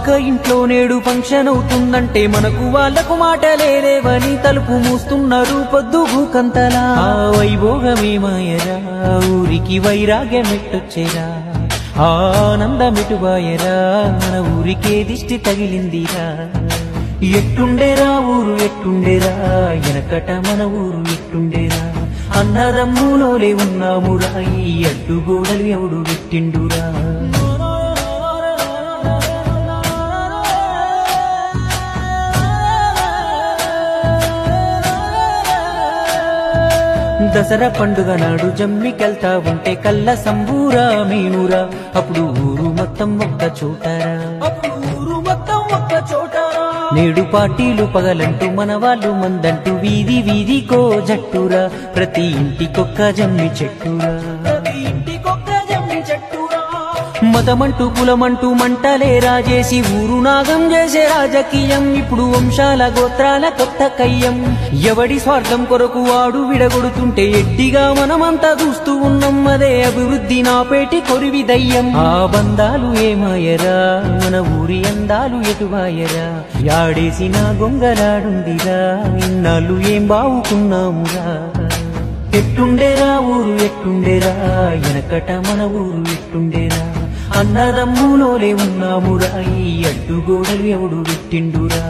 పక్క ఇంట్లో నేడు ఫంక్షన్ అవుతుందంటే మనకు వాళ్ళకు మాట లేదేవని తలుపు మూస్తున్నారు పొద్దు భూకంతలా ఆ వైభోగమే మాయరా ఊరికి వైరాగ్యం ఎట్టొచ్చేరా ఆ ఆనందమిటుబాయరా మన ఊరికే దిష్టి తగిలిందిరా ఎట్టుండేరా ఊరు ఎట్టుండేరా ఎనకట మన ఊరు ఎట్టుండేరా అన్నదమ్ములోలే ఉన్నామురా ఈ అడ్డుగోడలు ఎవడు పెట్టిండురా దసరా పండుగ నాడు జమ్మికెళ్తా ఉంటే కళ్ళ సంబూరా మీనురా అప్పుడు ఊరు మొత్తం ఒక్క చోటరా అప్పుడు ఊరు మొత్తం ఒక్క చోటరా నేడు పార్టీలు పగలంటూ మన వాళ్ళు మందంటూ వీధి వీధికో జట్టురా ప్రతి ఇంటికొక్క జమ్మి చెట్టురా ప్రతి ఇంటికొక్క జమ్మి చెట్టురా మతమంటూ కులమంటూ మంటలే రాజేసి ఊరు నాగం చేసే రాజకీయం ఇప్పుడు వంశాల గోత్రాల కొత్త కయ్యం ఎవడి స్వార్థం కొరకు వాడు విడగొడుతుంటే ఎడ్డిగా మనమంతా చూస్తూ ఉన్నాం అదే అభివృద్ధి నాపేటి కొరివి దయ్యం ఆ బంధాలు ఏమాయరా మన ఊరి అందాలు ఎటువాయరా యాడేసిన గొంగలాడుందిరా ఇన్నాళ్ళు ఏం బావుకున్నామురా ఎట్టుండేరా ఊరు ఎట్టుండేరా ఎనకట మన ఊరు ఎట్టుండేరా అన్నదమ్ములోలే ఉన్నామురా ఈ అడ్డుగోడలు ఎవడు పెట్టిండురా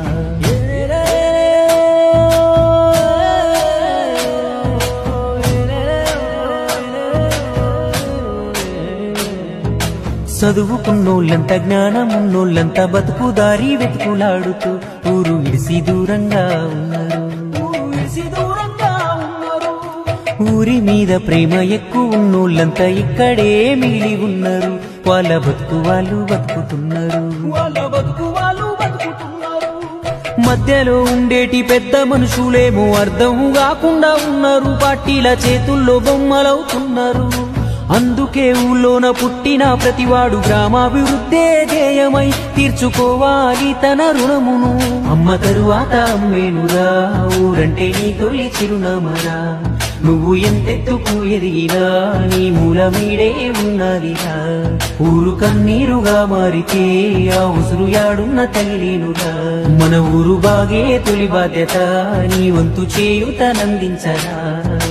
చదువుకున్నోళ్ళంతా జ్ఞానమున్నోళ్ళంతా బతుకు దారి వెతుకులాడుతూ ఊరు ఇడిసి దూరంగా ఉన్నారు ఊరు ఇడిసి దూరంగా ఉన్నారు ఊరి మీద ప్రేమ ఎక్కువ ఉన్నోళ్ళంతా ఇక్కడే మిగిలి ఉన్నారు వాళ్ళ బతుకు వాళ్ళు బతుకుతున్నారు వాళ్ళ బతుకు వాళ్ళు బతుకుతున్నారు మధ్యలో ఉండేటి పెద్ద మనుషులేమో అర్థం కాకుండా ఉన్నారు పార్టీల చేతుల్లో బొమ్మలవుతున్నారు అందుకే ఊళ్ళోన పుట్టిన ప్రతివాడు గ్రామాభివృద్ధే ధ్యేయమై తీర్చుకోవాలి తన రుణమును అమ్మ తరువాత అమ్మేనురా ఊరంటే నీ తొలి చిరునామరా నువ్వు ఎంతెత్తుకు ఎదిగినా నీ మూలమీడే ఉన్నదిరా ఊరు కన్నీరుగా మారితే ఆ ఉసురు యాడున్న తగిలేనురా మన ఊరు బాగే తొలి బాధ్యత నీ వంతు చేయుతనందించరా